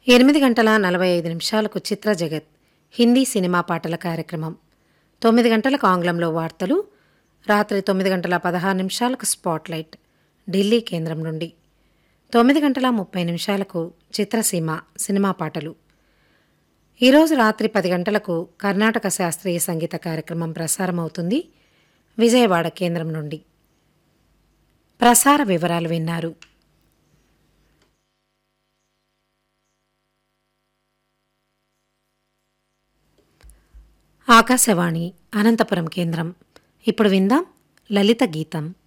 ఎనిమిది గంటల నలభై ఐదు నిమిషాలకు చిత్ర జగత్ హిందీ సినిమా పాటల కార్యక్రమం తొమ్మిది గంటలకు ఆంగ్లంలో వార్తలు రాత్రి తొమ్మిది గంటల పదహారు నిమిషాలకు స్పాట్లైట్ ఢిల్లీ కేంద్రం నుండి తొమ్మిది గంటల ముప్పై నిమిషాలకు చిత్రసీమ సినిమా పాటలు ఈరోజు రాత్రి పది గంటలకు కర్ణాటక శాస్త్రీయ సంగీత కార్యక్రమం ప్రసారమవుతుంది విజయవాడ కేంద్రం నుండి ప్రసార వివరాలు విన్నారు ఆకాశవాణి అనంతపురం కేంద్రం ఇప్పుడు విందాం లలిత గీతం